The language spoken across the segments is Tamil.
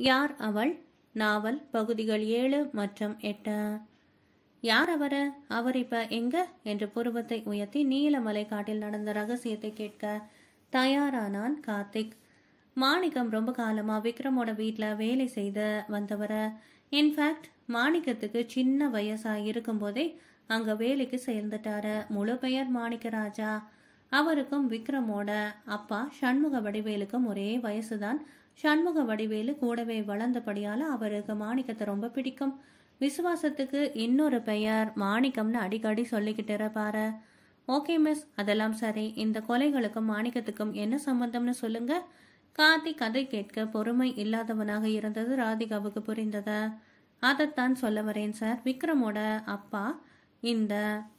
யார் அவள் நாவல் பகுதிகள் ஏழு மற்றும் எட்டு யார் அவரு அவர் இப்ப எங்க என்று புருவத்தை உயர்த்தி நீலமலை காட்டில் நடந்த ரகசியத்தை கேட்க தயாரானான் கார்த்திக் மாணிக்கம் ரொம்ப காலமா விக்ரமோட வீட்ல வேலை செய்து வந்தவர இன்ஃபேக்ட் மாணிக்கத்துக்கு சின்ன வயசா இருக்கும்போதே அங்க வேலைக்கு சேர்ந்துட்டாரு முழு பெயர் மாணிக்கராஜா அவருக்கும் விக்ரமோட அப்பா சண்முக வடிவேலுக்கும் ஒரே வயசுதான் சண்முக வடிவேலு கூடவே வளர்ந்தபடியால அவருக்கு மாணிக்கத்தை ரொம்ப பிடிக்கும் விசுவாசத்துக்கு இன்னொரு பெயர் மாணிக்கம்னு அடிக்கடி சொல்லிக்கிட்டு இருப்பாரு ஓகே மிஸ் அதெல்லாம் சரி இந்த கொலைகளுக்கும் மாணிக்கத்துக்கும் என்ன சம்பந்தம்னு சொல்லுங்க கார்த்திக் கதை கேட்க பொறுமை இல்லாதவனாக இருந்தது ராதிகாவுக்கு புரிந்தது அதைத்தான் சொல்ல வரேன் சார் விக்ரமோட அப்பா இந்த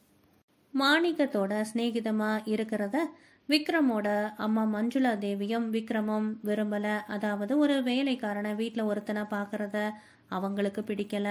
மாணிக்கத்தோட சிநேகிதமா இருக்கிறத விக்ரமோட அம்மா மஞ்சுளா தேவியும் விக்ரமும் விரும்பல அதாவது ஒரு வேலைக்காரனை வீட்டில் ஒருத்தனை பார்க்கறத அவங்களுக்கு பிடிக்கல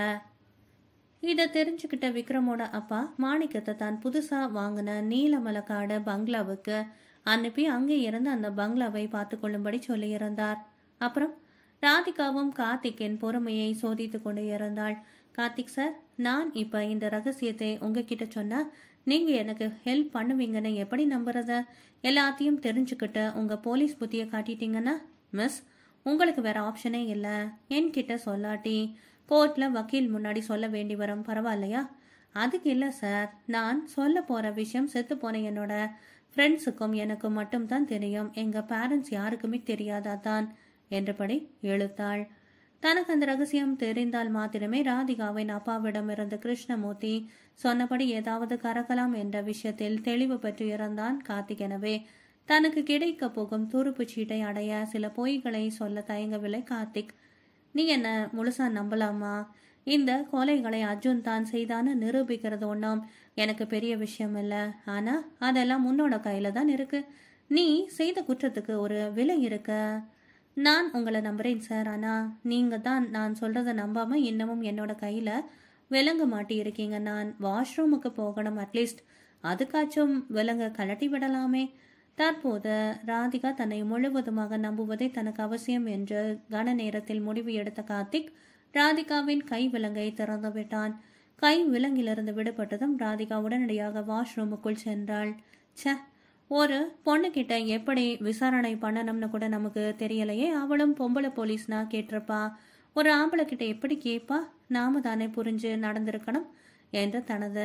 இதை தெரிஞ்சுக்கிட்ட விக்ரமோட அப்பா மாணிக்கத்தை தான் புதுசா வாங்கின நீலமலக்காடு பங்களாவுக்கு அனுப்பி அங்கே இருந்து அந்த பங்களாவை பார்த்து கொள்ளும்படி சொல்லியிருந்தார் அப்புறம் ராதிகாவும் கார்த்திக்கின் பொறுமையை சோதித்து கொண்டு இருந்தாள் கார்த்திக் சார் நான் இப்ப இந்த ரகசியத்தை உங்ககிட்ட சொன்னா நீங்க எனக்கு ஹெல்ப் பண்ணுவீங்கன்னு எப்படி நம்புறத எல்லாத்தையும் தெரிஞ்சுக்கிட்டு உங்க போலீஸ் புத்தியை காட்டிட்டீங்கன்னா மிஸ் உங்களுக்கு வேற ஆப்ஷனே இல்லை என்கிட்ட சொல்லாட்டி கோர்ட்ல வக்கீல் முன்னாடி சொல்ல வேண்டி வரும் பரவாயில்லையா அதுக்கு இல்லை சார் நான் சொல்ல போற விஷயம் செத்து போன என்னோட ஃப்ரெண்ட்ஸுக்கும் எனக்கும் மட்டும்தான் தெரியும் எங்க பேரண்ட்ஸ் யாருக்குமே தெரியாதா தான் என்றபடி எழுத்தாள் தனக்கு அந்த ரகசியம் தெரிந்தால் மாத்திரமே ராதிகாவின் அப்பாவிடமிருந்து கிருஷ்ணமூர்த்தி சொன்னபடி ஏதாவது கறக்கலாம் என்ற விஷயத்தில் தெளிவு பெற்று இருந்தான் கார்த்திக் எனவே தனக்கு கிடைக்க போகும் துருப்புச் சீட்டை அடைய சில பொய்களை சொல்ல தயங்கவில்லை கார்த்திக் நீ என்ன முழுசா நம்பலாமா இந்த கொலைகளை அர்ஜுன் தான் செய்தான்னு நிரூபிக்கிறது ஒன்றும் எனக்கு பெரிய விஷயம் இல்லை ஆனா அதெல்லாம் உன்னோட கையில தான் இருக்கு நீ செய்த குற்றத்துக்கு ஒரு விலை இருக்கு நான் உங்களை நம்புறேன் சார் ஆனா நீங்க தான் நான் சொல்றத நம்பாம இன்னமும் என்னோட கையில விலங்கு மாட்டி இருக்கீங்க நான் வாஷ்ரூமுக்கு போகணும் அட்லீஸ்ட் அதுக்காச்சும் விலங்க கலட்டி விடலாமே தற்போது ராதிகா தன்னை முழுவதுமாக நம்புவதே தனக்கு அவசியம் என்று கன நேரத்தில் முடிவு எடுத்த கார்த்திக் ராதிகாவின் கை விலங்கை திறந்து விட்டான் கை விலங்கிலிருந்து விடுபட்டதும் ராதிகா உடனடியாக வாஷ்ரூமுக்குள் சென்றாள் ச்சே ஒரு பொண்ணுகிட்ட எப்படி விசாரணை பண்ணணும்னு கூட நமக்கு தெரியலையே அவளும் பொம்பளை போலீஸ்னா கேட்டிருப்பா ஒரு ஆம்பளை கிட்ட எப்படி கேட்பா நாம தானே புரிஞ்சு நடந்திருக்கணும் என்று தனது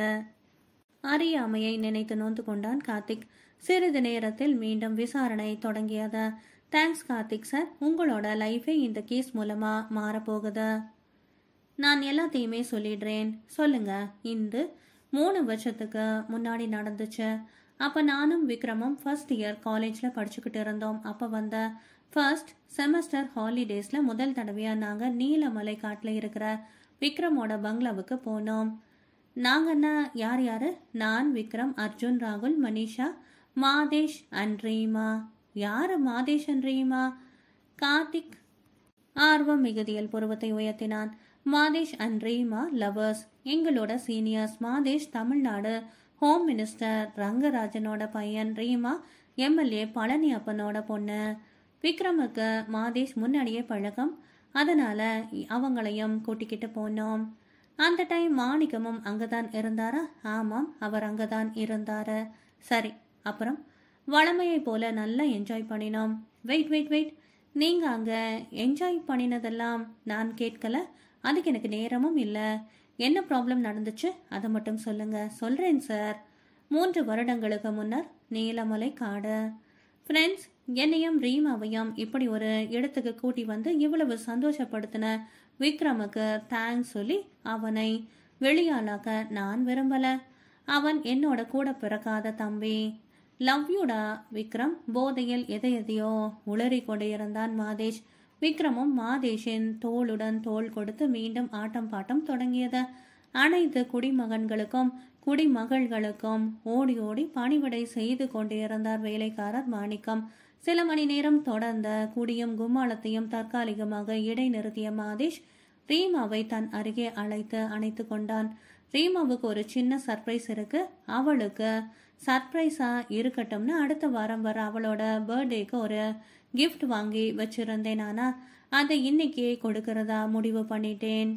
அறியாமையை நினைத்து நொந்து கொண்டான் கார்த்திக் சிறிது நேரத்தில் மீண்டும் விசாரணை தொடங்கியது தேங்க்ஸ் கார்த்திக் சார் உங்களோட லைஃபே இந்த கேஸ் மூலமா மாறப்போகுது நான் எல்லாத்தையுமே சொல்லிடுறேன் சொல்லுங்க இந்த மூணு வருஷத்துக்கு முன்னாடி நடந்துச்சு அப்போ நானும் விக்ரமும் ஃபர்ஸ்ட் இயர் காலேஜில் படிச்சுக்கிட்டு இருந்தோம் அப்போ வந்த ஃபர்ஸ்ட் செமஸ்டர் ஹாலிடேஸில் முதல் தடவையாக நாங்கள் நீலமலை காட்டில் இருக்கிற விக்ரமோட பங்களாவுக்கு போனோம் நாங்கன்னா யார் யார் நான் விக்ரம் அர்ஜுன் ராகுல் மனிஷா மாதேஷ் அண்ட் ரீமா யார் மாதேஷ் அண்ட் ரீமா கார்த்திக் ஆர்வம் மிகுதியில் புருவத்தை உயர்த்தினான் மாதேஷ் அண்ட் ரீமா லவர்ஸ் எங்களோட seniors Madesh Tamil Nadu home minister ரங்கராஜனோட பையன் ரீமா எம்எல்ஏ பழனி அப்பனோட பொண்ணு விக்ரமுக்கு மாதேஷ் முன்னாடியே பழக்கம் அதனால அவங்களையும் கூட்டிக்கிட்டு போனோம் அந்த டைம் மாணிக்கமும் அங்கதான் இருந்தாரா ஆமாம் அவர் அங்கதான் இருந்தாரு சரி அப்புறம் வளமையை போல நல்லா என்ஜாய் பண்ணினோம் வெயிட் வெயிட் வெயிட் நீங்க அங்க என்ஜாய் பண்ணினதெல்லாம் நான் கேட்கல அதுக்கு எனக்கு நேரமும் இல்லை என்ன ப்ராப்ளம் நடந்துச்சு அதை மட்டும் சொல்லுங்க சொல்றேன் சார் மூன்று வருடங்களுக்கு முன்னர் நீலமலை காடு ஃப்ரெண்ட்ஸ் என்னையும் ரீமாவையும் இப்படி ஒரு இடத்துக்கு கூட்டி வந்து இவ்வளவு சந்தோஷப்படுத்தின விக்ரமுக்கு தேங்க்ஸ் சொல்லி அவனை வெளியாளாக்க நான் விரும்பல அவன் என்னோட கூட பிறக்காத தம்பி லவ் யூடா விக்ரம் போதையில் எதை எதையோ உளறி கொண்டு இருந்தான் மாதேஷ் விக்ரமும் மாதேஷின் தோளுடன் தோள் கொடுத்து மீண்டும் ஆட்டம் பாட்டம் தொடங்கியது அனைத்து குடிமகன்களுக்கும் குடிமகள்களுக்கும் ஓடி ஓடி பணிவிடை செய்து கொண்டிருந்தார் வேலைக்காரர் மாணிக்கம் சில மணி நேரம் தொடர்ந்த குடியும் கும்மாளத்தையும் தற்காலிகமாக இடைநிறுத்திய மாதேஷ் ரீமாவை தன் அருகே அழைத்து அணைத்து கொண்டான் ரீமாவுக்கு ஒரு சின்ன சர்ப்ரைஸ் இருக்கு அவளுக்கு சர்ப்ரைஸா இருக்கட்டும்னு அடுத்த வாரம் வர அவளோட பர்த்டேக்கு ஒரு கிஃப்ட் வாங்கி வச்சிருந்தேன் ஆனா அதை இன்னைக்கே கொடுக்கறதா முடிவு பண்ணிட்டேன்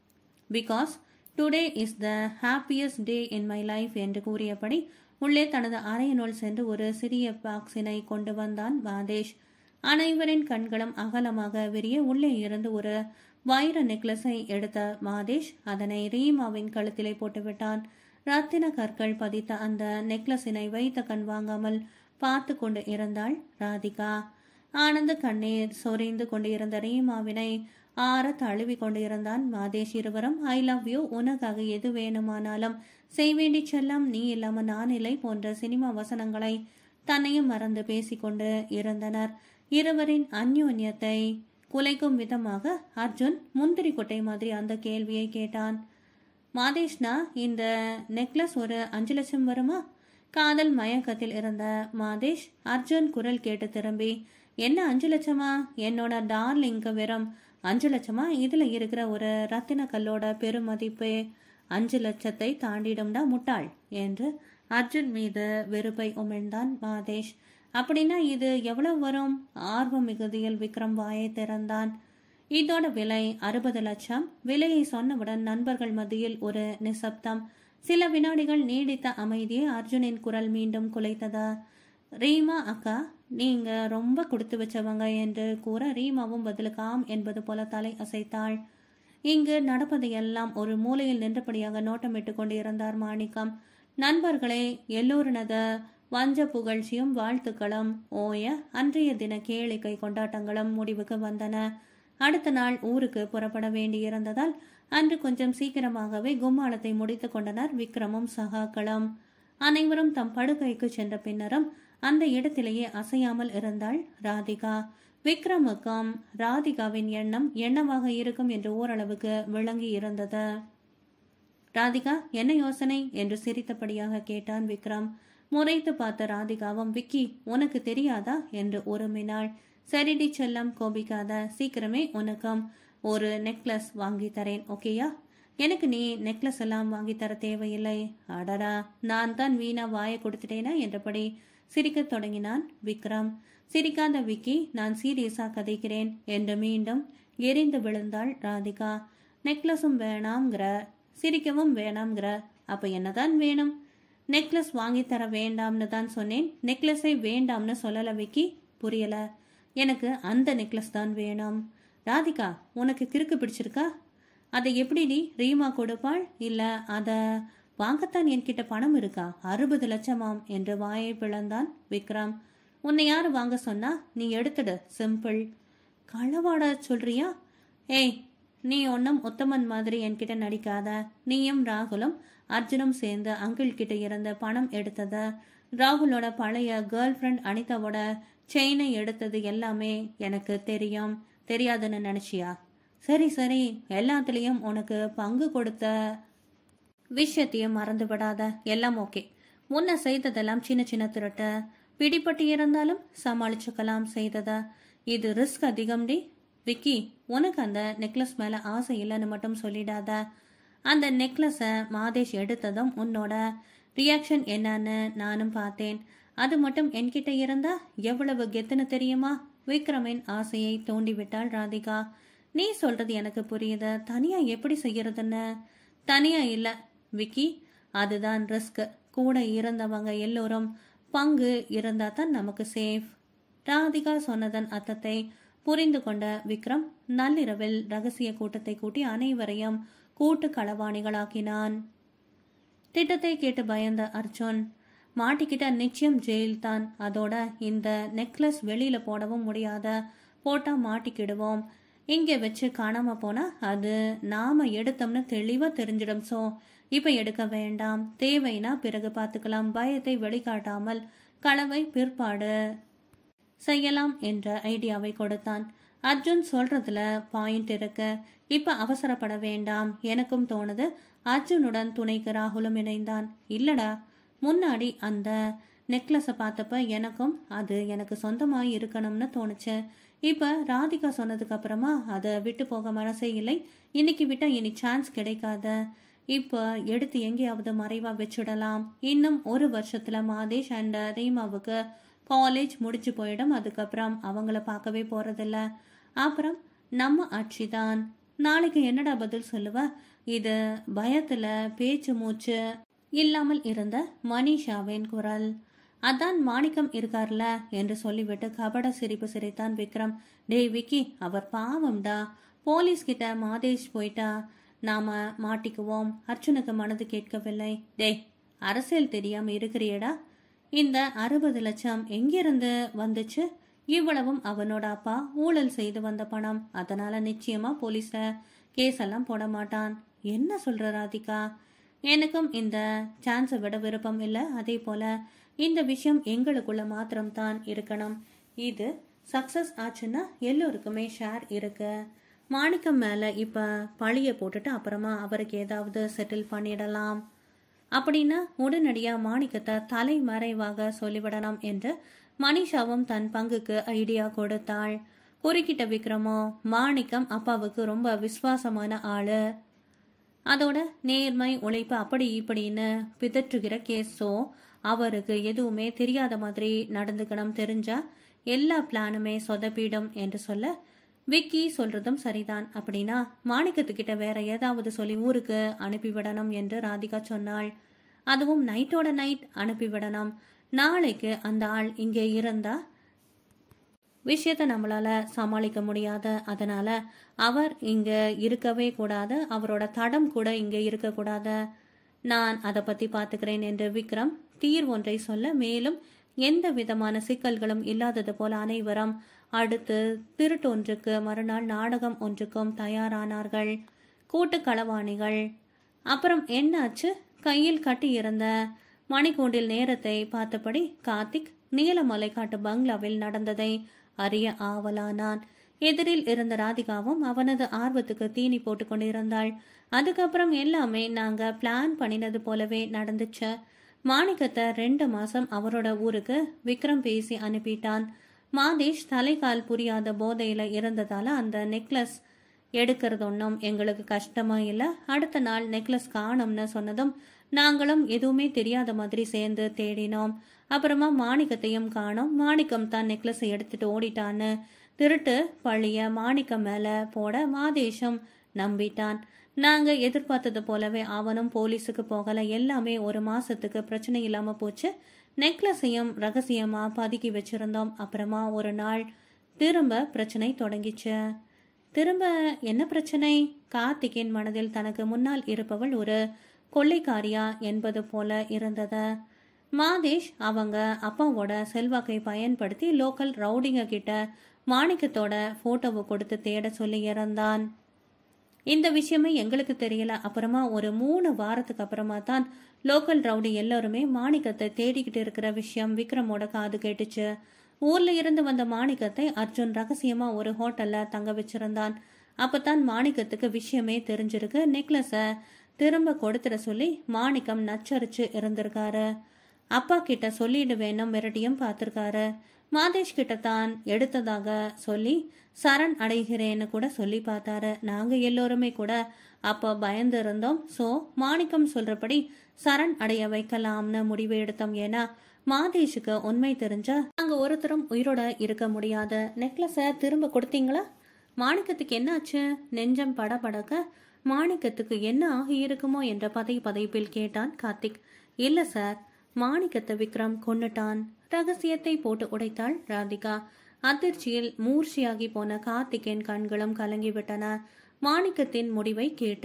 because today is the happiest day in my life என்று கூறியபடி உள்ளே தனது அறையினுள் சென்று ஒரு சிறிய பாக்ஸினை கொண்டு வந்தான் மாதேஷ் அனைவரின் கண்களும் அகலமாக விரிய உள்ளே இருந்து ஒரு வைர நெக்லஸை எடுத்த மாதேஷ் அதனை ரீமாவின் கழுத்திலே போட்டுவிட்டான் ரத்தின கற்கள் பதித்த அந்த நெக்லஸினை வைத்த கண் வாங்காமல் பார்த்து கொண்டு இருந்தாள் ராதிகா ஆனந்த கண்ணீர் சொரிந்து கொண்டு இருந்த ரீமாவினை ஆற தழுவி கொண்டு இருந்தான் மாதேஷ் இருவரும் ஐ லவ் யூ உனக்காக எது வேணுமானாலும் செய்வேண்டி செல்லம் நீ இல்லாம நான் இல்லை போன்ற சினிமா வசனங்களை தன்னையும் மறந்து பேசிக்கொண்டு இருந்தனர் இருவரின் அந்யோன்யத்தை குலைக்கும் விதமாக அர்ஜுன் முந்திரி கொட்டை மாதிரி அந்த கேள்வியை கேட்டான் மாதேஷ்னா இந்த நெக்லஸ் ஒரு அஞ்சு லட்சம் வருமா காதல் மயக்கத்தில் இருந்த மாதேஷ் அர்ஜுன் குரல் கேட்டு திரும்பி என்ன அஞ்சு லட்சமா என்னோட டார்லிங்க்கு வெறும் அஞ்சு லட்சமா இதுல இருக்கிற ஒரு ரத்தின கல்லோட பெருமதிப்பே அஞ்சு லட்சத்தை தாண்டிடும்டா முட்டாள் என்று அர்ஜுன் மீது வெறுப்பை உமிழ்ந்தான் மாதேஷ் அப்படின்னா இது எவ்வளவு வரும் ஆர்வம் மிகுதியில் விக்ரம் வாயை திறந்தான் இதோட விலை அறுபது லட்சம் விலையை சொன்னவுடன் நண்பர்கள் மத்தியில் ஒரு நிசப்தம் சில வினாடிகள் நீடித்த அமைதியை அர்ஜுனின் குரல் மீண்டும் குலைத்ததா ரீமா அக்கா நீங்க ரொம்ப கொடுத்து வச்சவங்க என்று கூற ரீமாவும் பதிலுக்கு ஆம் என்பது போல தலை அசைத்தாள் இங்கு நடப்பதையெல்லாம் ஒரு மூலையில் நின்றபடியாக நோட்டமிட்டு கொண்டிருந்தார் மாணிக்கம் நண்பர்களே எல்லோரினது வஞ்ச புகழ்ச்சியும் வாழ்த்துக்களும் ஓய அன்றைய தின கேளிக்கை கொண்டாட்டங்களும் முடிவுக்கு வந்தன அடுத்த நாள் ஊருக்கு புறப்பட வேண்டியிருந்ததால் அன்று கொஞ்சம் சீக்கிரமாகவே கும்மாளத்தை முடித்து கொண்டனர் விக்ரமும் சகாக்களும் அனைவரும் தம் படுக்கைக்கு சென்ற பின்னரும் அந்த இடத்திலேயே அசையாமல் இருந்தாள் ராதிகா விக்ரமுக்கும் ராதிகாவின் எண்ணம் என்னவாக இருக்கும் என்று ஓரளவுக்கு விளங்கி இருந்தது ராதிகா என்ன யோசனை என்று சிரித்தபடியாக கேட்டான் விக்ரம் முறைத்து பார்த்த ராதிகாவும் விக்கி உனக்கு தெரியாதா என்று உருமினாள் சரிடி செல்லம் கோபிக்காத சீக்கிரமே உனக்கும் ஒரு நெக்லஸ் வாங்கி தரேன் ஓகேயா எனக்கு நீ நெக்லஸ் எல்லாம் வாங்கி தர தேவையில்லை அடடா நான் தான் வீணா வாயை கொடுத்துட்டேனா என்றபடி சிரிக்கத் தொடங்கினான் விக்ரம் சிரிக்காத விக்கி நான் சீரியஸா கதைக்கிறேன் என்று மீண்டும் எரிந்து விழுந்தாள் ராதிகா நெக்லஸும் வேணாம்ங்கிற சிரிக்கவும் வேணாம்ங்கிற அப்ப என்னதான் வேணும் நெக்லஸ் வாங்கி தர வேண்டாம்னு தான் சொன்னேன் நெக்லஸை வேண்டாம்னு சொல்லல விக்கி புரியல எனக்கு அந்த நெக்லஸ் தான் வேணும் ராதிகா உனக்கு கிறுக்கு பிடிச்சிருக்கா அதை எப்படி நீ ரீமா கொடுப்பாள் இல்ல அத வாங்கத்தான் என்கிட்ட பணம் இருக்கா அறுபது லட்சமாம் என்று வாயை பிளந்தான் விக்ரம் உன்னை யாரு வாங்க சொன்னா நீ எடுத்துடு சிம்பிள் களவாட சொல்றியா ஏய் நீ ஒன்றும் உத்தமன் மாதிரி என்கிட்ட நடிக்காத நீயும் ராகுலும் அர்ஜுனும் சேர்ந்து அங்கிள் கிட்ட இருந்த பணம் எடுத்தது ராகுலோட பழைய கேர்ள் ஃப்ரெண்ட் அனிதாவோட செயினை எடுத்தது எல்லாமே எனக்கு தெரியும் தெரியாதுன்னு நினைச்சியா சரி சரி எல்லாத்துலேயும் உனக்கு பங்கு கொடுத்த விஷயத்தையும் மறந்து விடாத எல்லாம் ஓகே முன்ன செய்ததெல்லாம் சின்ன சின்ன திருட்டு பிடிப்பட்டு இருந்தாலும் சமாளிச்சுக்கலாம் செய்தத இது ரிஸ்க் அதிகம்டி விக்கி உனக்கு அந்த நெக்லஸ் மேல ஆசை இல்லைன்னு மட்டும் சொல்லிடாத அந்த நெக்லஸை மாதேஷ் எடுத்ததும் உன்னோட ரியாக்ஷன் என்னன்னு நானும் பார்த்தேன் அது மட்டும் என்கிட்ட இருந்தா எவ்வளவு கெத்துன்னு தெரியுமா விக்ரமின் ஆசையை தூண்டிவிட்டாள் ராதிகா நீ சொல்றது எனக்கு புரியுது தனியா எப்படி செய்யறதுன்னு தனியா இல்ல விக்கி அதுதான் ரிஸ்க் கூட இருந்தவங்க எல்லோரும் பங்கு இருந்தா தான் நமக்கு சேஃப் ராதிகா சொன்னதன் அர்த்தத்தை புரிந்து கொண்ட விக்ரம் நள்ளிரவில் ரகசிய கூட்டத்தை கூட்டி அனைவரையும் கூட்டு களவாணிகளாக்கினான் திட்டத்தை கேட்டு பயந்த அர்ஜுன் மாட்டிக்கிட்ட நிச்சயம் ஜெயில் தான் அதோட இந்த நெக்லஸ் வெளியில போடவும் முடியாத போட்டா மாட்டிக்கிடுவோம் இங்க வச்சு காணாம போனா அது நாம எடுத்தோம்னு தெளிவா தெரிஞ்சிடும் சோ இப்ப எடுக்க வேண்டாம் தேவைனா பிறகு பார்த்துக்கலாம் பயத்தை வெளிக்காட்டாமல் களவை பிற்பாடு செய்யலாம் என்ற ஐடியாவை கொடுத்தான் அர்ஜுன் சொல்றதுல பாயிண்ட் இருக்கு இப்ப அவசரப்பட வேண்டாம் எனக்கும் தோணுது அர்ஜுனுடன் துணைக்கு ராகுலும் இணைந்தான் இல்லடா முன்னாடி அந்த நெக்லஸை பார்த்தப்ப எனக்கும் அது எனக்கு சொந்தமாய் இருக்கணும்னு தோணுச்சு இப்ப ராதிகா சொன்னதுக்கு அப்புறமா அதை விட்டு போக மனசே இல்லை இன்னைக்கு விட்டா இனி சான்ஸ் கிடைக்காத இப்ப எடுத்து எங்கேயாவது மறைவா வச்சுடலாம் இன்னும் ஒரு வருஷத்துல மாதேஷ் அண்ட் ரீமாவுக்கு காலேஜ் முடிச்சு போயிடும் அதுக்கப்புறம் அவங்கள பார்க்கவே போறதில்ல அப்புறம் நம்ம ஆட்சிதான் நாளைக்கு என்னடா பதில் சொல்லுவ இது பயத்துல பேச்சு மூச்சு இல்லாமல் இருந்த மனிஷாவின் குரல் அதான் மாணிக்கம் இருக்கார்ல என்று சொல்லிவிட்டு கபட சிரிப்பு சிரித்தான் விக்ரம் டேய் விக்கி அவர் பாவம்டா போலீஸ் கிட்ட மாதேஷ் போயிட்டா நாம மாட்டிக்குவோம் அர்ஜுனுக்கு மனது கேட்கவில்லை டேய் அரசியல் தெரியாம இருக்கிறியடா இந்த அறுபது லட்சம் எங்கிருந்து வந்துச்சு இவ்வளவும் அவனோட அப்பா ஊழல் செய்து வந்த பணம் அதனால நிச்சயமா போலீஸ்ல கேஸ் எல்லாம் போட மாட்டான் என்ன சொல்ற ராதிகா எனக்கும் இந்த சான்ஸை விட விருப்பம் இல்லை அதே போல இந்த விஷயம் எங்களுக்குள்ள மாத்திரம்தான் இருக்கணும் இது சக்சஸ் ஆச்சுன்னா எல்லோருக்குமே ஷேர் இருக்கு மாணிக்கம் மேல இப்ப பழிய போட்டுட்டு அப்புறமா அவருக்கு ஏதாவது செட்டில் பண்ணிடலாம் அப்படின்னா உடனடியா மாணிக்கத்தை தலைமறைவாக சொல்லிவிடலாம் என்று மனிஷாவும் தன் பங்குக்கு ஐடியா கொடுத்தாள் குறுக்கிட்ட விக்ரமோ மாணிக்கம் அப்பாவுக்கு ரொம்ப விசுவாசமான ஆளு அதோட நேர்மை உழைப்பு அப்படி இப்படின்னு பிதற்றுகிற கேஸோ அவருக்கு எதுவுமே தெரியாத மாதிரி நடந்துக்கணும் தெரிஞ்சா எல்லா பிளானுமே சொதப்பிடும் என்று சொல்ல விக்கி சொல்றதும் சரிதான் அப்படின்னா மாணிக்கத்துக்கிட்ட வேற ஏதாவது சொல்லி ஊருக்கு அனுப்பிவிடணும் என்று ராதிகா சொன்னாள் அதுவும் நைட்டோட நைட் அனுப்பிவிடணும் நாளைக்கு அந்த ஆள் இங்கே இருந்தா விஷயத்தை நம்மளால சமாளிக்க முடியாது அதனால அவர் இங்க இருக்கவே கூடாது அவரோட தடம் கூட இங்க இருக்கக்கூடாது நான் அதை பத்தி பாத்துக்கிறேன் என்று விக்ரம் தீர் ஒன்றை சொல்ல மேலும் எந்த விதமான சிக்கல்களும் இல்லாதது போல அனைவரும் அடுத்து திருட்டொன்றுக்கு மறுநாள் நாடகம் ஒன்றுக்கும் தயாரானார்கள் கூட்டு களவாணிகள் அப்புறம் என்னாச்சு கையில் கட்டியிருந்த மணிக்கூண்டில் நேரத்தை பார்த்தபடி கார்த்திக் நீலமலை காட்டு பங்களாவில் நடந்ததை அறிய ஆவலானான் எதிரில் இருந்த ராதிகாவும் அவனது ஆர்வத்துக்கு தீனி போட்டு கொண்டிருந்தாள் அதுக்கப்புறம் எல்லாமே நாங்க பிளான் பண்ணினது போலவே நடந்துச்சு மாணிக்கத்தை ரெண்டு மாசம் அவரோட ஊருக்கு விக்ரம் பேசி அனுப்பிட்டான் மாதேஷ் தலைகால் புரியாத போதையில இருந்ததால அந்த நெக்லஸ் எடுக்கிறது ஒன்றும் எங்களுக்கு கஷ்டமா இல்லை அடுத்த நாள் நெக்லஸ் காணும்னு சொன்னதும் நாங்களும் எதுவுமே தெரியாத மாதிரி சேர்ந்து தேடினோம் அப்புறமா மாணிக்கத்தையும் காணோம் மாணிக்கம் தான் நெக்லஸை எடுத்துட்டு ஓடிட்டான்னு திருட்டு பழிய மாணிக்கம் மேல போட மாதேஷம் நம்பிட்டான் நாங்க எதிர்பார்த்தது போலவே அவனும் போலீஸுக்கு போகல எல்லாமே ஒரு மாசத்துக்கு பிரச்சனை இல்லாம போச்சு நெக்லஸையும் ரகசியமா பதுக்கி வச்சிருந்தோம் அப்புறமா ஒரு நாள் திரும்ப பிரச்சனை தொடங்கிச்சு திரும்ப என்ன பிரச்சனை கார்த்திகின் மனதில் தனக்கு முன்னால் இருப்பவள் ஒரு கொள்ளைக்காரியா என்பது போல இருந்தது மாதேஷ் அவங்க அப்பாவோட செல்வாக்கை பயன்படுத்தி லோக்கல் ரவுடிங்க கிட்ட மாணிக்கத்தோட போட்டோவை கொடுத்து தேட சொல்லி இறந்தான் இந்த விஷயமே எங்களுக்கு தெரியல அப்புறமா ஒரு மூணு வாரத்துக்கு அப்புறமா தான் லோக்கல் ரவுடி எல்லாருமே மாணிக்கத்தை தேடிக்கிட்டு இருக்கிற விஷயம் விக்ரமோட காது கேட்டுச்சு ஊர்ல இருந்து வந்த மாணிக்கத்தை அர்ஜுன் ரகசியமா ஒரு ஹோட்டல்ல தங்க வச்சிருந்தான் அப்பதான் மாணிக்கத்துக்கு விஷயமே தெரிஞ்சிருக்கு நெக்லஸ திரும்ப கொடுத்துட சொல்லி மாணிக்கம் நச்சரிச்சு இருந்திருக்காரு அப்பா கிட்ட சொல்லிடு வேணும் மிரட்டியும் பார்த்திருக்காரு மாதேஷ் கிட்ட தான் எடுத்ததாக சொல்லி சரண் அடைகிறேன்னு கூட சொல்லி பார்த்தாரு நாங்க எல்லோருமே கூட அப்போ பயந்து இருந்தோம் ஸோ மாணிக்கம் சொல்றபடி சரண் அடைய வைக்கலாம்னு முடிவு எடுத்தோம் ஏன்னா மாதேஷுக்கு உண்மை தெரிஞ்சா நாங்க ஒருத்தரும் உயிரோட இருக்க முடியாது நெக்லஸை திரும்ப கொடுத்தீங்களா மாணிக்கத்துக்கு என்னாச்சு நெஞ்சம் படபடக்க மாணிக்கத்துக்கு என்ன ஆகி இருக்குமோ என்ற பதை பதைப்பில் கேட்டான் கார்த்திக் இல்ல சார் மாணிக்கத்தை விக்ரம் கொன்னுட்டான் ரகசியத்தை போட்டு உடைத்தாள் ராதிகா அதிர்ச்சியில் மூர்ச்சியாகி போன கார்த்திகேன் கண்களும் கலங்கிவிட்டன மாணிக்கத்தின் முடிவை கேட்ட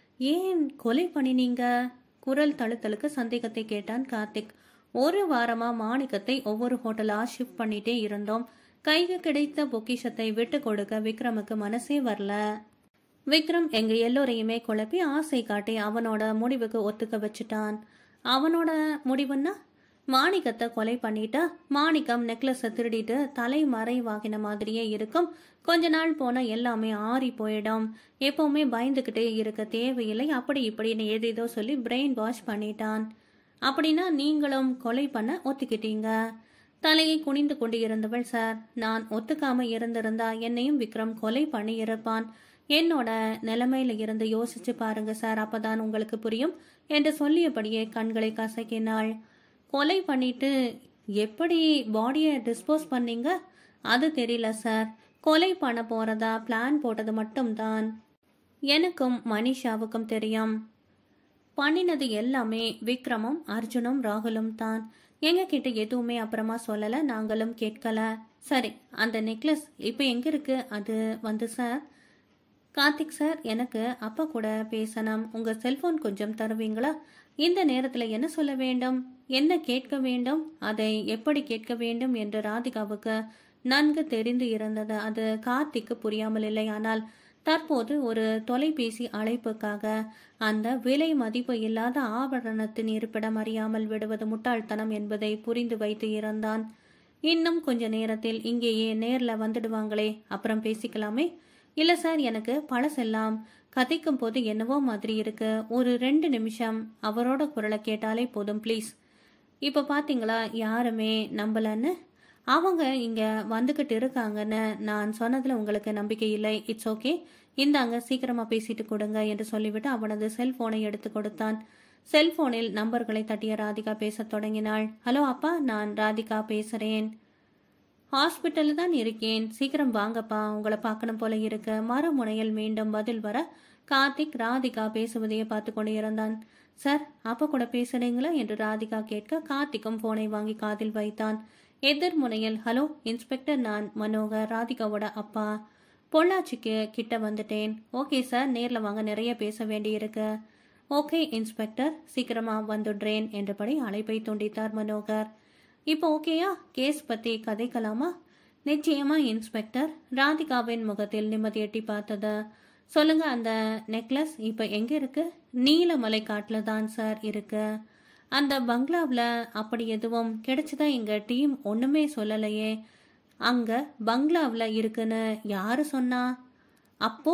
ஏன் கொலை பண்ணினீங்க குரல் தழுத்தலுக்கு சந்தேகத்தை கேட்டான் கார்த்திக் ஒரு வாரமா மாணிக்கத்தை ஒவ்வொரு ஹோட்டலா ஷிஃப்ட் பண்ணிட்டே இருந்தோம் கைக்கு கிடைத்த பொக்கிஷத்தை விட்டு கொடுக்க விக்ரமுக்கு மனசே வரல விக்ரம் எங்க எல்லோரையுமே குழப்பி ஆசை காட்டி அவனோட முடிவுக்கு ஒத்துக்க வச்சுட்டான் அவனோட முடிவுன்னா மாணிக்கத்தை கொலை பண்ணிட்டா மாணிக்கம் நெக்லஸை திருடிட்டு தலை மறைவாகின மாதிரியே இருக்கும் கொஞ்ச நாள் போன எல்லாமே ஆறி போயிடும் எப்பவுமே பயந்துக்கிட்டே இருக்க தேவையில்லை அப்படி இப்படின்னு ஏதேதோ சொல்லி பிரெயின் வாஷ் பண்ணிட்டான் அப்படின்னா நீங்களும் கொலை பண்ண ஒத்துக்கிட்டீங்க தலையை குனிந்து கொண்டு இருந்தவள் சார் நான் ஒத்துக்காம இருந்திருந்தா என்னையும் விக்ரம் கொலை பண்ணி இருப்பான் என்னோட நிலைமையில இருந்து யோசிச்சு பாருங்க சார் அப்பதான் உங்களுக்கு புரியும் என்று சொல்லியபடியே கண்களை கசக்கினாள் கொலை பண்ணிட்டு எப்படி பாடியை டிஸ்போஸ் பண்ணீங்க அது தெரியல சார் கொலை பண்ண போறதா பிளான் போட்டது மட்டும்தான் எனக்கும் மனிஷாவுக்கும் தெரியும் பண்ணினது எல்லாமே விக்ரமும் அர்ஜுனும் ராகுலும் தான் எங்க கிட்ட எதுவுமே அப்புறமா சொல்லல நாங்களும் கேட்கல சரி அந்த நெக்லஸ் இப்போ எங்க இருக்கு அது வந்து சார் கார்த்திக் சார் எனக்கு அப்பா கூட பேசணும் உங்க செல்போன் கொஞ்சம் தருவீங்களா இந்த நேரத்துல என்ன சொல்ல வேண்டும் என்ன கேட்க வேண்டும் அதை எப்படி கேட்க வேண்டும் என்று ராதிகாவுக்கு நன்கு தெரிந்து இருந்தது அது கார்த்திக்கு புரியாமல் இல்லை ஆனால் தற்போது ஒரு தொலைபேசி அழைப்புக்காக அந்த விலை மதிப்பு இல்லாத ஆபரணத்தின் இருப்பிடம் அறியாமல் விடுவது முட்டாள்தனம் என்பதை புரிந்து வைத்து இருந்தான் இன்னும் கொஞ்ச நேரத்தில் இங்கேயே நேர்ல வந்துடுவாங்களே அப்புறம் பேசிக்கலாமே இல்ல சார் எனக்கு பழசெல்லாம் கதைக்கும் போது என்னவோ மாதிரி இருக்கு ஒரு ரெண்டு நிமிஷம் அவரோட குரலை கேட்டாலே போதும் ப்ளீஸ் இப்போ பாத்தீங்களா யாருமே நம்பலன்னு அவங்க இங்க வந்துகிட்டு இருக்காங்கன்னு நான் சொன்னதுல உங்களுக்கு நம்பிக்கை இல்லை இட்ஸ் ஓகே இந்தாங்க சீக்கிரமா பேசிட்டு கொடுங்க என்று சொல்லிவிட்டு அவனது செல்போனை எடுத்து கொடுத்தான் செல்போனில் நம்பர்களை தட்டிய ராதிகா பேசத் தொடங்கினாள் ஹலோ அப்பா நான் ராதிகா பேசுறேன் ஹாஸ்பிட்டலில் தான் இருக்கேன் சீக்கிரம் வாங்கப்பா உங்களை பார்க்கணும் போல இருக்கு மறுமுனையில் மீண்டும் பதில் வர கார்த்திக் ராதிகா பேசுவதையே பார்த்து கொண்டு இருந்தான் சார் அப்பா கூட பேசுறீங்களா என்று ராதிகா கேட்க கார்த்திக்கும் போனை வாங்கி காதில் வைத்தான் எதிர்முனையில் ஹலோ இன்ஸ்பெக்டர் நான் மனோகர் ராதிகாவோட அப்பா பொள்ளாச்சிக்கு கிட்ட வந்துட்டேன் ஓகே சார் நேரில் வாங்க நிறைய பேச வேண்டியிருக்கு ஓகே இன்ஸ்பெக்டர் சீக்கிரமா வந்துடுறேன் என்றபடி அழைப்பை துண்டித்தார் மனோகர் இப்போ ஓகேயா கேஸ் பத்தி கதைக்கலாமா நிச்சயமா இன்ஸ்பெக்டர் ராதிகாவின் முகத்தில் நிம்மதி எட்டி பார்த்தது சொல்லுங்க அந்த நெக்லஸ் இப்போ எங்க இருக்கு நீலமலை காட்டுல தான் சார் இருக்கு அந்த பங்களாவில் அப்படி எதுவும் கிடைச்சதா எங்க டீம் ஒண்ணுமே சொல்லலையே அங்க பங்களாவில் இருக்குன்னு யாரு சொன்னா அப்போ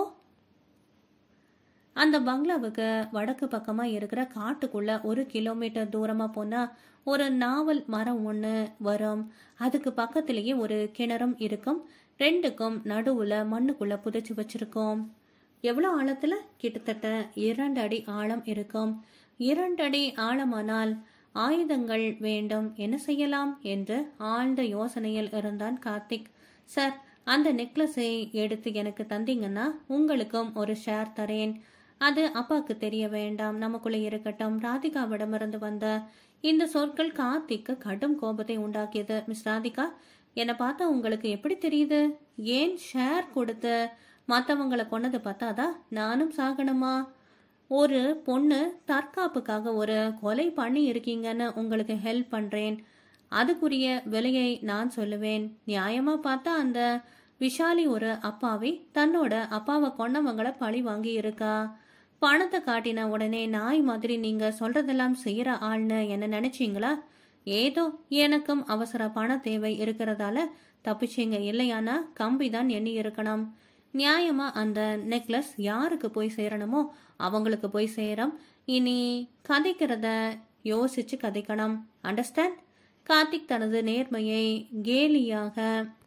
அந்த பங்களாவுக்கு வடக்கு பக்கமா இருக்கிற காட்டுக்குள்ள ஒரு கிலோமீட்டர் தூரமா போனா ஒரு நாவல் மரம் ஒன்று வரும் அதுக்கு பக்கத்திலேயே ஒரு கிணறும் இருக்கும் ரெண்டுக்கும் நடுவுல மண்ணுக்குள்ள புதைச்சு வச்சிருக்கோம் எவ்வளோ ஆழத்துல கிட்டத்தட்ட இரண்டு அடி ஆழம் இருக்கும் இரண்டு அடி ஆழமானால் ஆயுதங்கள் வேண்டும் என்ன செய்யலாம் என்று ஆழ்ந்த யோசனையில் இருந்தான் கார்த்திக் சார் அந்த நெக்லஸை எடுத்து எனக்கு தந்தீங்கன்னா உங்களுக்கும் ஒரு ஷேர் தரேன் அது அப்பாவுக்கு தெரிய வேண்டாம் நமக்குள்ள இருக்கட்டும் ராதிகாவிடமிருந்து வந்த இந்த சொற்கள் கார்த்திக்கு கடும் கோபத்தை உண்டாக்கியது மிஸ் ராதிகா என்னை பார்த்தா உங்களுக்கு எப்படி தெரியுது ஏன் ஷேர் கொடுத்து மற்றவங்களை கொன்னது பார்த்தாதா நானும் சாகணுமா ஒரு பொண்ணு தற்காப்புக்காக ஒரு கொலை பண்ணி இருக்கீங்கன்னு உங்களுக்கு ஹெல்ப் பண்றேன் அதுக்குரிய விலையை நான் சொல்லுவேன் நியாயமா பார்த்தா அந்த விஷாலி ஒரு அப்பாவை தன்னோட அப்பாவை கொன்னவங்கள பழி வாங்கி இருக்கா பணத்தை காட்டின உடனே நாய் மாதிரி நீங்க சொல்றதெல்லாம் செய்யற ஆள்னு என்ன நினைச்சீங்களா ஏதோ எனக்கும் அவசர பண தேவை இருக்கிறதால தப்பிச்சீங்க இல்லையானா கம்பி தான் எண்ணி இருக்கணும் நியாயமா அந்த நெக்லஸ் யாருக்கு போய் சேரணுமோ அவங்களுக்கு போய் சேரும் இனி கதைக்கிறத யோசிச்சு கதைக்கணும் அண்டர்ஸ்டாண்ட் கார்த்திக் தனது நேர்மையை கேலியாக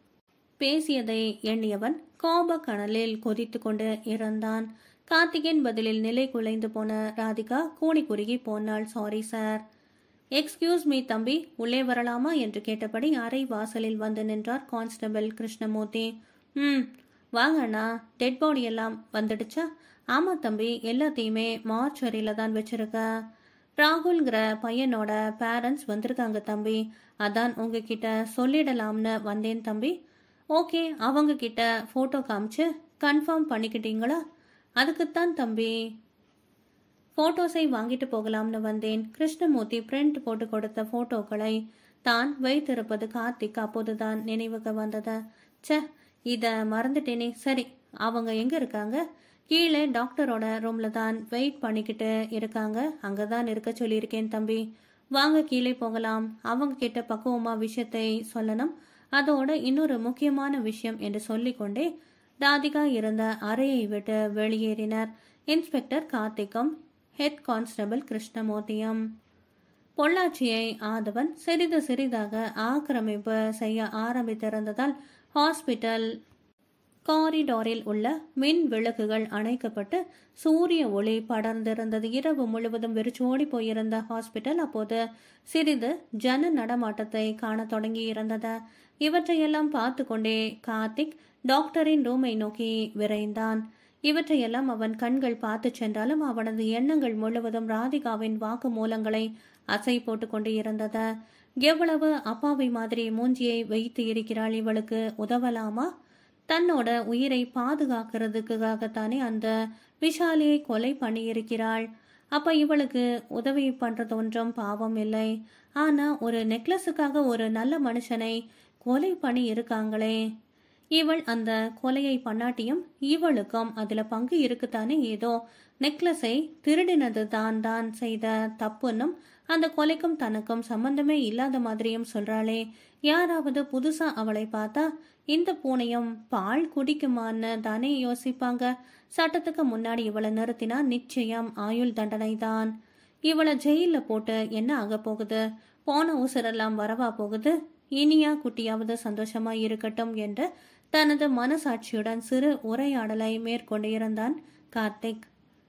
பேசியதை எண்ணியவன் கோப கனலில் கொதித்து கொண்டு இருந்தான் கார்த்திகின் பதிலில் நிலை குலைந்து போன ராதிகா கூணி குறுகி போனாள் சாரி சார் எக்ஸ்கியூஸ் மீ தம்பி உள்ளே வரலாமா என்று கேட்டபடி அறை வாசலில் வந்து நின்றார் கான்ஸ்டபிள் கிருஷ்ணமூர்த்தி ம் வாங்க அண்ணா டெட் பாடி எல்லாம் வந்துடுச்சா ஆமா தம்பி எல்லாத்தையுமே மார்ச்சரியில தான் வச்சிருக்க ராகுல்ங்கிற பையனோட பேரண்ட்ஸ் வந்திருக்காங்க தம்பி அதான் உங்ககிட்ட சொல்லிடலாம்னு வந்தேன் தம்பி ஓகே அவங்க கிட்ட ஃபோட்டோ காமிச்சு கன்ஃபார்ம் பண்ணிக்கிட்டீங்களா அதுக்குத்தான் தம்பி ஃபோட்டோஸை வாங்கிட்டு போகலாம்னு வந்தேன் கிருஷ்ணமூர்த்தி பிரிண்ட் போட்டு கொடுத்த ஃபோட்டோக்களை தான் வைத்திருப்பது கார்த்திக் அப்போதுதான் நினைவுக்கு வந்தது ச்சே இத மறந்துட்டேனே சரி அவங்க எங்க இருக்காங்க கீழே டாக்டரோட ரூம்ல தான் வெயிட் பண்ணிக்கிட்டு இருக்காங்க அங்கதான் இருக்க சொல்லியிருக்கேன் தம்பி வாங்க கீழே போகலாம் அவங்க கிட்ட பக்குவமா விஷயத்தை சொல்லணும் அதோட இன்னொரு முக்கியமான விஷயம் என்று சொல்லிக்கொண்டே ராதிகா இருந்த அறையை விட்டு வெளியேறினர் இன்ஸ்பெக்டர் கார்த்திக்கும் ஹெட் கான்ஸ்டபிள் கிருஷ்ணமூர்த்தியும் பொள்ளாச்சியை ஆதவன் சிறிது சிறிதாக ஆக்கிரமிப்பு செய்ய ஆரம்பித்திருந்ததால் ஹாஸ்பிட்டல் காரிடாரில் உள்ள மின் விளக்குகள் அணைக்கப்பட்டு சூரிய ஒளி படர்ந்திருந்தது இரவு முழுவதும் வெறிச்சோடி போயிருந்த ஹாஸ்பிட்டல் அப்போது சிறிது ஜன நடமாட்டத்தை காணத் தொடங்கி இருந்தது இவற்றையெல்லாம் பார்த்து கொண்டே கார்த்திக் டாக்டரின் ரூமை நோக்கி விரைந்தான் இவற்றையெல்லாம் அவன் கண்கள் பார்த்து சென்றாலும் அவனது எண்ணங்கள் முழுவதும் ராதிகாவின் வாக்கு மூலங்களை அசை போட்டு கொண்டு இருந்தது எவ்வளவு அப்பாவி மாதிரி மூஞ்சியை வைத்து இருக்கிறாள் இவளுக்கு உதவலாமா தன்னோட உயிரை பாதுகாக்கிறதுக்காகத்தானே அந்த விஷாலியை கொலை பண்ணியிருக்கிறாள் அப்ப இவளுக்கு உதவி பண்றது ஒன்றும் பாவம் இல்லை ஆனா ஒரு நெக்லஸுக்காக ஒரு நல்ல மனுஷனை கொலை பண்ணி இருக்காங்களே இவள் அந்த கொலையை பண்ணாட்டியும் இவளுக்கும் அதுல பங்கு இருக்குத்தானே ஏதோ நெக்லஸை திருடினது தான் தான் செய்த தப்புன்னும் அந்த கொலைக்கும் தனக்கும் சம்பந்தமே இல்லாத மாதிரியும் சொல்றாளே யாராவது புதுசா அவளை பார்த்தா இந்த பூனையும் பால் குடிக்குமான்னு தானே யோசிப்பாங்க சட்டத்துக்கு முன்னாடி இவளை நிறுத்தினா நிச்சயம் ஆயுள் தண்டனை தான் இவளை ஜெயில போட்டு என்ன ஆக போகுது போன உசுரெல்லாம் வரவா போகுது இனியா குட்டியாவது சந்தோஷமா இருக்கட்டும் என்று தனது மனசாட்சியுடன் சிறு உரையாடலை மேற்கொண்டு இருந்தான் கார்த்திக்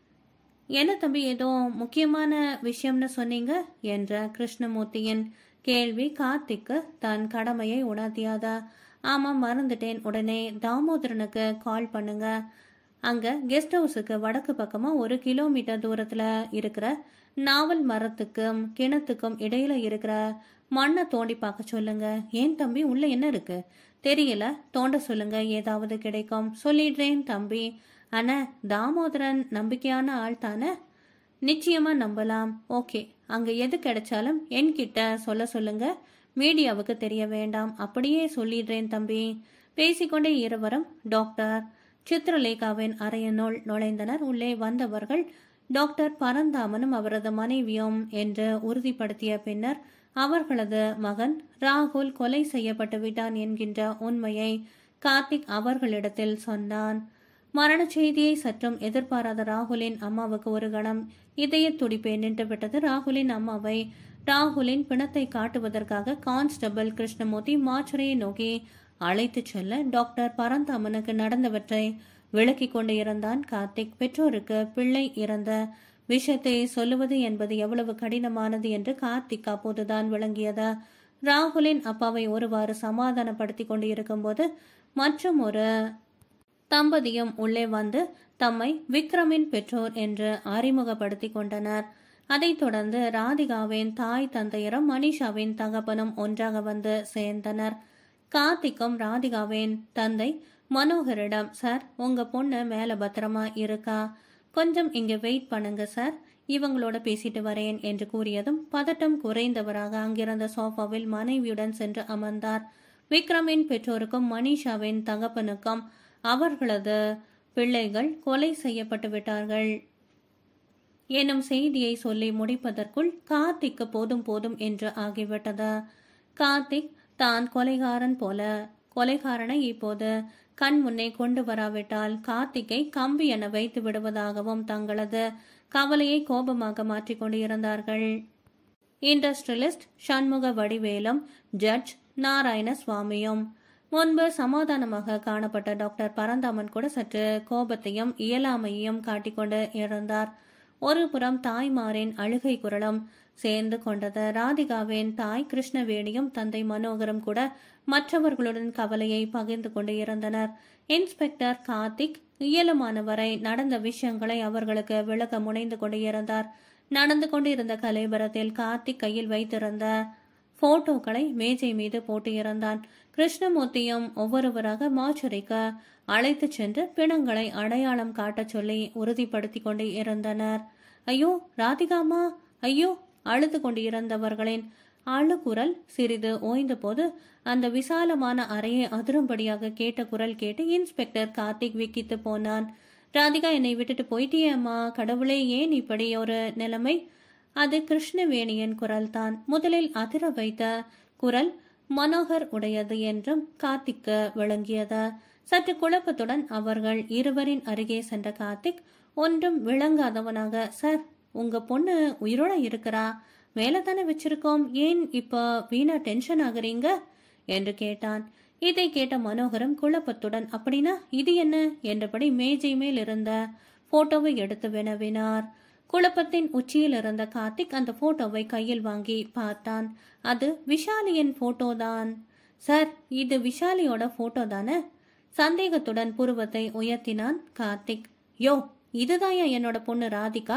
என்ன தம்பி ஏதோ முக்கியமான விஷயம்னு சொன்னீங்க என்ற கிருஷ்ணமூர்த்தியின் கேள்வி கார்த்திக்கு தன் கடமையை உணர்த்தியாதா ஆமா மறந்துட்டேன் உடனே தாமோதரனுக்கு கால் பண்ணுங்க அங்க கெஸ்ட் ஹவுஸுக்கு வடக்கு பக்கமா ஒரு கிலோமீட்டர் தூரத்துல இருக்கிற நாவல் மரத்துக்கும் கிணத்துக்கும் இடையில இருக்கிற மண்ணை தோண்டி பார்க்க சொல்லுங்க ஏன் தம்பி உள்ள என்ன இருக்கு தெரியல தோண்ட சொல்லுங்க ஏதாவது கிடைக்கும் சொல்லிடுறேன் தம்பி அண்ணா தாமோதரன் நம்பிக்கையான ஆள் தானே நிச்சயமா நம்பலாம் ஓகே அங்க எது கிடைச்சாலும் என்கிட்ட சொல்ல சொல்லுங்க மீடியாவுக்கு தெரிய வேண்டாம் அப்படியே சொல்லிடுறேன் தம்பி பேசிக்கொண்டே இருவரும் டாக்டர் சித்ரலேகாவின் அறையனுள் நுழைந்தனர் உள்ளே வந்தவர்கள் டாக்டர் பரந்தாமனும் அவரது மனைவியும் என்று உறுதிப்படுத்திய பின்னர் அவர்களது மகன் ராகுல் கொலை செய்யப்பட்டு விட்டான் என்கின்ற உண்மையை கார்த்திக் அவர்களிடத்தில் சொன்னான் மரண செய்தியை சற்றும் எதிர்பாராத ராகுலின் அம்மாவுக்கு ஒரு கணம் இதய துடிப்பே நின்றுவிட்டது ராகுலின் அம்மாவை ராகுலின் பிணத்தை காட்டுவதற்காக கான்ஸ்டபிள் கிருஷ்ணமூர்த்தி மாச்சுரையை நோக்கி அழைத்துச் செல்ல டாக்டர் பரந்தாமனுக்கு நடந்தவற்றை விளக்கிக் கொண்டு இருந்தான் கார்த்திக் பெற்றோருக்கு பிள்ளை இறந்த விஷயத்தை சொல்லுவது என்பது எவ்வளவு கடினமானது என்று கார்த்திக் அப்போதுதான் விளங்கியது ராகுலின் அப்பாவை ஒருவாறு சமாதானப்படுத்தி கொண்டு இருக்கும்போது மற்றும் ஒரு தம்பதியும் உள்ளே வந்து தம்மை விக்ரமின் பெற்றோர் என்று அறிமுகப்படுத்தி கொண்டனர் அதைத் தொடர்ந்து ராதிகாவின் தாய் தந்தையரும் மனிஷாவின் தகப்பனும் ஒன்றாக வந்து சேர்ந்தனர் கார்த்திக்கும் ராதிகாவின் தந்தை மனோகரிடம் சார் உங்க பொண்ணு மேல பத்திரமா இருக்கா கொஞ்சம் இங்க வெயிட் பண்ணுங்க சார் இவங்களோட பேசிட்டு வரேன் என்று கூறியதும் பதட்டம் குறைந்தவராக அங்கிருந்த சோஃபாவில் மனைவியுடன் சென்று அமர்ந்தார் விக்ரமின் பெற்றோருக்கும் மனிஷாவின் தகப்பனுக்கும் அவர்களது பிள்ளைகள் கொலை செய்யப்பட்டு விட்டார்கள் எனும் செய்தியை சொல்லி முடிப்பதற்குள் கார்த்திக்கு போதும் போதும் என்று ஆகிவிட்டது கார்த்திக் தான் கொலைகாரன் போல கொலைகாரனை இப்போது கண் முன்னே கொண்டு வராவிட்டால் கார்த்திக்கை கம்பி என வைத்து விடுவதாகவும் தங்களது கவலையை கோபமாக மாற்றிக் இருந்தார்கள் இண்டஸ்ட்ரியலிஸ்ட் சண்முக வடிவேலும் ஜட்ஜ் நாராயண சுவாமியும் முன்பு சமாதானமாக காணப்பட்ட டாக்டர் பரந்தாமன் கூட சற்று கோபத்தையும் இயலாமையையும் காட்டிக்கொண்டு இருந்தார் ஒரு புறம் தாய்மாரின் அழுகை குரலும் சேர்ந்து கொண்டது ராதிகாவின் தாய் கிருஷ்ணவேணியும் தந்தை மனோகரும் கூட மற்றவர்களுடன் கவலையை பகிர்ந்து கொண்டு இருந்தனர் இன்ஸ்பெக்டர் கார்த்திக் இயலுமானவரை நடந்த விஷயங்களை அவர்களுக்கு விளக்க முனைந்து கொண்டு இருந்தார் நடந்து கொண்டிருந்த கலைபரத்தில் கார்த்திக் கையில் வைத்திருந்த போட்டோக்களை மேஜை மீது போட்டு இருந்தான் கிருஷ்ணமூர்த்தியும் ஒவ்வொருவராக மாச்சுரைக்கு அழைத்து சென்று பிணங்களை அடையாளம் காட்டச் சொல்லி உறுதிப்படுத்தி கொண்டு இருந்தனர் ஐயோ ராதிகாமா ஐயோ அழுது கொண்டு இருந்தவர்களின் அழுகுரல் சிறிது ஓய்ந்த போது அந்த விசாலமான அறையை அதிரும்படியாக கேட்ட குரல் கேட்டு இன்ஸ்பெக்டர் கார்த்திக் விக்கித்து போனான் ராதிகா என்னை விட்டுட்டு போயிட்டியேம்மா கடவுளே ஏன் இப்படி ஒரு நிலைமை அது கிருஷ்ணவேணியின் குரல்தான் முதலில் அதிர வைத்த குரல் மனோகர் உடையது என்றும் கார்த்திக்கு விளங்கியது சற்று குழப்பத்துடன் அவர்கள் இருவரின் அருகே சென்ற கார்த்திக் ஒன்றும் விளங்காதவனாக சார் உங்க பொண்ணு உயிரோட இருக்கிறா மேல தானே வச்சிருக்கோம் ஏன் இப்போ வீணா டென்ஷன் ஆகுறீங்க என்று கேட்டான் இதை கேட்ட மனோகரம் குழப்பத்துடன் அப்படின்னா இது என்ன என்றபடி மேஜை மேல் இருந்த போட்டோவை எடுத்து வினவினார் குழப்பத்தின் உச்சியில் இருந்த கார்த்திக் அந்த போட்டோவை கையில் வாங்கி பார்த்தான் அது விஷாலியின் போட்டோ தான் சார் இது விஷாலியோட போட்டோ தானே சந்தேகத்துடன் புருவத்தை உயர்த்தினான் கார்த்திக் யோ இதுதாயா என்னோட பொண்ணு ராதிகா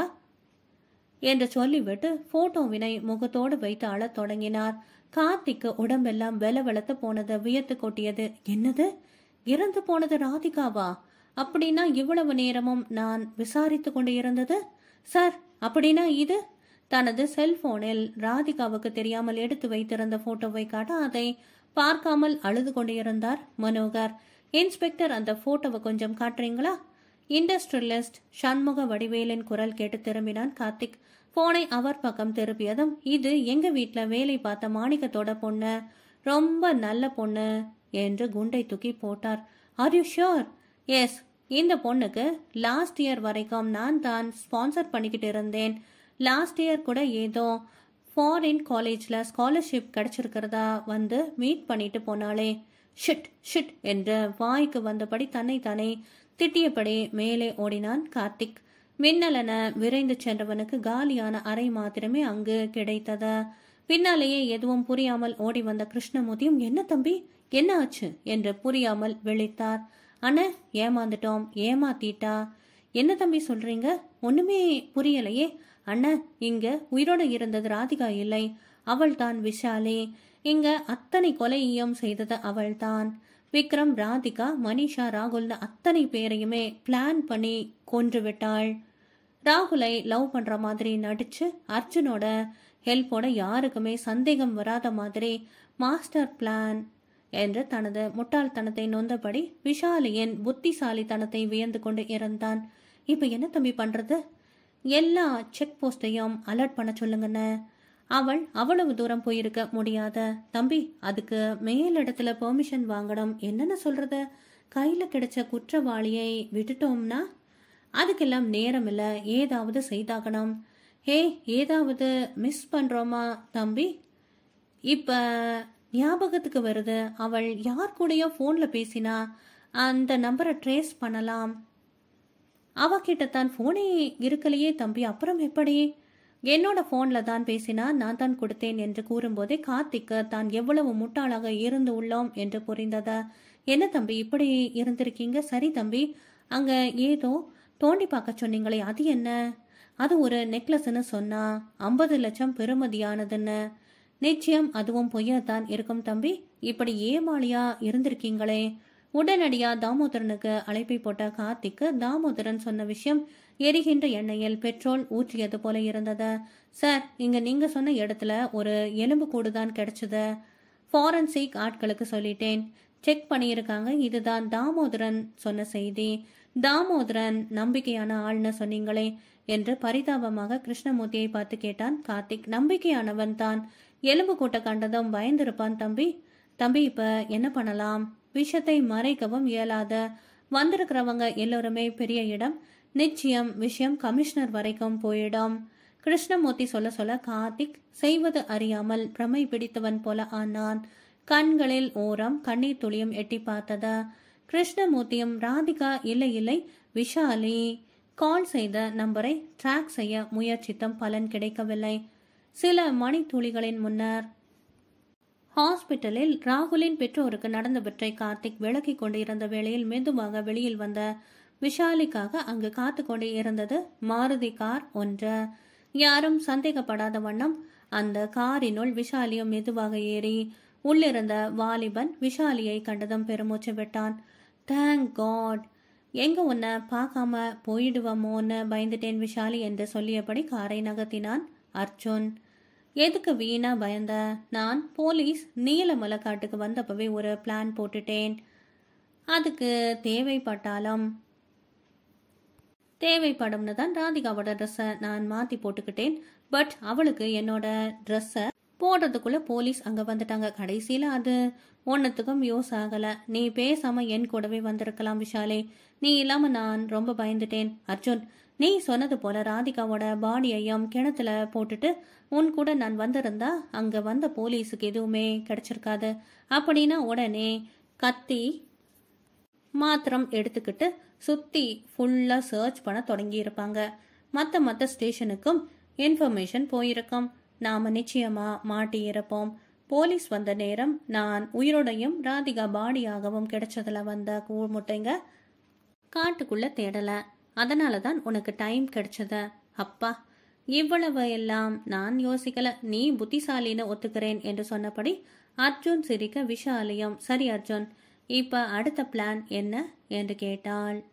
என்று சொல்லிவிட்டு போட்டோவினை முகத்தோடு வைத்து அழத் தொடங்கினார் கார்த்திக்கு உடம்பெல்லாம் வெல வெளத்து போனது வியத்து கொட்டியது என்னது இறந்து போனது ராதிகாவா அப்படின்னா இவ்வளவு நேரமும் நான் விசாரித்து கொண்டு இருந்தது சார் அப்படின்னா இது தனது செல்போனில் ராதிகாவுக்கு தெரியாமல் எடுத்து வைத்திருந்த போட்டோவை காட்ட அதை பார்க்காமல் அழுது கொண்டிருந்தார் மனோகர் இன்ஸ்பெக்டர் அந்த போட்டோவை கொஞ்சம் காட்டுறீங்களா இண்டஸ்ட்ரியலிஸ்ட் சண்முக வடிவேலின் குரல் கேட்டு திரும்பினான் கார்த்திக் போனை அவர் பக்கம் திருப்பியதும் இது எங்க வீட்ல வேலை பார்த்த மாணிக்கத்தோட பொண்ணு ரொம்ப நல்ல பொண்ணு என்று குண்டை தூக்கி போட்டார் ஆர் யூ ஷியோர் எஸ் இந்த பொண்ணுக்கு லாஸ்ட் இயர் வரைக்கும் நான் தான் ஸ்பான்சர் பண்ணிக்கிட்டு இருந்தேன் லாஸ்ட் இயர் கூட ஏதோ ஃபாரின் காலேஜில் ஸ்காலர்ஷிப் கிடைச்சிருக்கிறதா வந்து மீட் பண்ணிட்டு போனாளே ஷிட் ஷிட் என்று வாய்க்கு வந்தபடி தன்னை தானே திட்டியபடி மேலே ஓடினான் கார்த்திக் மின்னலென விரைந்து சென்றவனுக்கு காலியான அறை மாத்திரமே அங்கு கிடைத்தது பின்னாலேயே எதுவும் புரியாமல் ஓடி வந்த கிருஷ்ணமூர்த்தியும் என்ன தம்பி என்ன ஆச்சு என்று புரியாமல் விழித்தார் அண்ணே ஏமாந்துட்டோம் ஏமாத்திட்டா என்ன தம்பி சொல்றீங்க ஒண்ணுமே புரியலையே அண்ணா இங்க உயிரோட இருந்தது ராதிகா இல்லை அவள் தான் விஷாலி இங்க அத்தனை கொலையும் செய்தது அவள்தான் விக்ரம் ராதிகா மனிஷா ராகுல்னு அத்தனை பேரையுமே பிளான் பண்ணி கொன்று விட்டாள் ராகுலை லவ் பண்ற மாதிரி நடிச்சு அர்ஜுனோட ஹெல்ப்போட யாருக்குமே சந்தேகம் வராத மாதிரி மாஸ்டர் பிளான் என்று தனது முட்டாள்தனத்தை நொந்தபடி விஷாலியின் புத்திசாலித்தனத்தை வியந்து கொண்டு இருந்தான் இப்ப என்ன தம்பி பண்றது எல்லா செக் போஸ்டையும் அலர்ட் பண்ண சொல்லுங்கண்ணே அவள் அவ்வளவு தூரம் போயிருக்க முடியாத தம்பி அதுக்கு மேலிடத்துல பெர்மிஷன் வாங்கணும் என்னென்ன சொல்றது கையில கிடைச்ச குற்றவாளியை விட்டுட்டோம்னா அதுக்கெல்லாம் நேரம் இல்ல ஏதாவது செய்தாகணும் ஹே ஏதாவது மிஸ் பண்றோமா தம்பி இப்ப ஞாபகத்துக்கு வருது அவள் யார் கூடயோ ஃபோன்ல பேசினா அந்த நம்பரை ட்ரேஸ் பண்ணலாம் அவகிட்ட தான் ஃபோனே இருக்கலையே தம்பி அப்புறம் எப்படி என்னோட ஃபோன்ல தான் பேசினா நான் தான் கொடுத்தேன் என்று கூறும்போதே கார்த்திக்கு தான் எவ்வளவு முட்டாளாக இருந்து உள்ளோம் என்று புரிந்தது என்ன தம்பி இப்படி இருந்திருக்கீங்க சரி தம்பி அங்க ஏதோ தோண்டி பார்க்க சொன்னீங்களே அது என்ன அது ஒரு நெக்லஸ்ன்னு சொன்னா ஐம்பது லட்சம் பெறுமதியானதுன்னு நிச்சயம் அதுவும் பொய்யாதான் இருக்கும் தம்பி இப்படி ஏமாளியா இருந்திருக்கீங்களே உடனடியா தாமோதரனுக்கு அழைப்பை போட்ட கார்த்திக்கு தாமோதரன் சொன்ன விஷயம் எரிகின்ற எண்ணெயில் பெட்ரோல் ஊற்றியது போல இருந்தது சார் இங்க நீங்க சொன்ன இடத்துல ஒரு எலும்பு கூடு தான் கிடைச்சது ஃபாரன்சிக் ஆட்களுக்கு சொல்லிட்டேன் செக் பண்ணியிருக்காங்க இதுதான் தாமோதரன் சொன்ன செய்தி தாமோதரன் நம்பிக்கையான ஆள்னு சொன்னீங்களே என்று பரிதாபமாக கிருஷ்ணமூர்த்தியை பார்த்து கேட்டான் கார்த்திக் நம்பிக்கையானவன் தான் எலும்பு கூட்ட கண்டதும் பயந்திருப்பான் தம்பி தம்பி இப்ப என்ன பண்ணலாம் விஷத்தை மறைக்கவும் இயலாத வந்திருக்கிறவங்க எல்லோருமே பெரிய இடம் நிச்சயம் விஷயம் கமிஷனர் வரைக்கும் போயிடும் கிருஷ்ணமூர்த்தி சொல்ல சொல்ல கார்த்திக் செய்வது அறியாமல் பிரமை பிடித்தவன் போல ஆனான் கண்களில் ஓரம் கண்ணீர் துளியும் எட்டி பார்த்தது கிருஷ்ணமூர்த்தியும் ராதிகா இல்லை இல்லை விஷாலி கால் செய்த நம்பரை ட்ராக் செய்ய முயற்சித்தும் பலன் கிடைக்கவில்லை சில மணித்துளிகளின் முன்னர் ஹாஸ்பிட்டலில் ராகுலின் பெற்றோருக்கு நடந்தவற்றை கார்த்திக் விளக்கிக் கொண்டிருந்த வேளையில் மெதுவாக வெளியில் வந்த விஷாலிக்காக அங்கு காத்து கொண்டு இருந்தது மாருதி கார் ஒன்று யாரும் சந்தேகப்படாத வண்ணம் அந்த காரினுள் விஷாலியும் மெதுவாக ஏறி உள்ளிருந்த வாலிபன் விஷாலியை கண்டதும் பெருமூச்சு விட்டான் தேங்க் காட் எங்க உன்னை பார்க்காம போயிடுவோமோன்னு பயந்துட்டேன் விஷாலி என்று சொல்லியபடி காரை நகர்த்தினான் அர்ஜுன் எதுக்கு வீணா பயந்த நான் போலீஸ் நீலமலை காட்டுக்கு வந்தப்பவே ஒரு பிளான் போட்டுட்டேன் அதுக்கு தேவைப்பட்டாலும் தேவைப்படும்னு தான் ராதிகாவோட ட்ரெஸ்ஸை நான் மாற்றி போட்டுக்கிட்டேன் பட் அவளுக்கு என்னோட ட்ரெஸ்ஸை போடுறதுக்குள்ள போலீஸ் அங்கே வந்துட்டாங்க கடைசியில் அது ஒன்றுத்துக்கும் யூஸ் ஆகலை நீ பேசாமல் என் கூடவே வந்திருக்கலாம் விஷாலே நீ இல்லாமல் நான் ரொம்ப பயந்துட்டேன் அர்ஜுன் நீ சொன்னது போல ராதிகாவோட பாடியையும் கிணத்துல போட்டுட்டு உன் கூட நான் வந்திருந்தா அங்க வந்த போலீஸுக்கு எதுவுமே கிடைச்சிருக்காது அப்படின்னா உடனே கத்தி மாத்திரம் எடுத்துக்கிட்டு சுத்தி ஃபுல்லா சர்ச் பண்ண தொடங்கி இருப்பாங்க மற்ற மற்ற ஸ்டேஷனுக்கும் இன்ஃபர்மேஷன் போயிருக்கும் நாம நிச்சயமா மாட்டி இருப்போம் போலீஸ் வந்த நேரம் நான் உயிரோடையும் ராதிகா பாடியாகவும் கிடைச்சதுல வந்த கூமுட்டைங்க காட்டுக்குள்ள தேடல அதனால தான் உனக்கு டைம் கிடைச்சத அப்பா இவ்வளவு எல்லாம் நான் யோசிக்கல நீ புத்திசாலின்னு ஒத்துக்கிறேன் என்று சொன்னபடி அர்ஜுன் சிரிக்க விஷாலியும் சரி அர்ஜுன் இப்ப அடுத்த பிளான் என்ன என்று கேட்டாள்